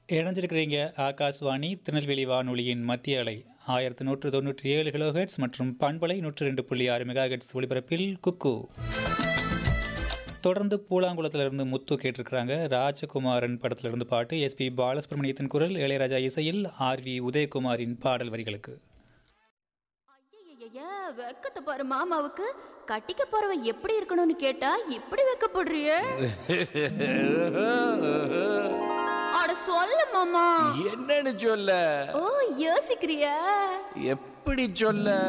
இணைஞ்சிருக்கிறீங்க ஆகாஷ்வாணி திருநெல்வேலி வானொலியின் மத்திய அலை ஆயிரத்தி நூற்று தொண்ணூற்றி ஏழு கிலோஹெட்ஸ் மற்றும் பண்பலை நூற்று ரெண்டு புள்ளி ஆறு மெகாஹெட்ஸ் ஒளிபரப்பில் குக்கு தொடர்ந்து பூலாங்குளத்திலிருந்து முத்து கேட்டிருக்கிறாங்க ராஜகுமாரன் படத்திலிருந்து பாட்டு எஸ்பி பாலசுப்ரமணியத்தின் குரல் இளையராஜா இசையில் ஆர் வி உதயகுமாரின் பாடல் வரிகளுக்கு ஐயையைய, வெக்கத்தை பாரு மாமாவுக்கு கட்டிக்க போறவன் எப்படி இருக்கணும்னு கேட்டா இப்படி வெக்கப்படுறியே அட சொல்ல மாமா என்னன்னு சொல்ல ஓ யோசிக்கிறியா எப்படி சொல்ல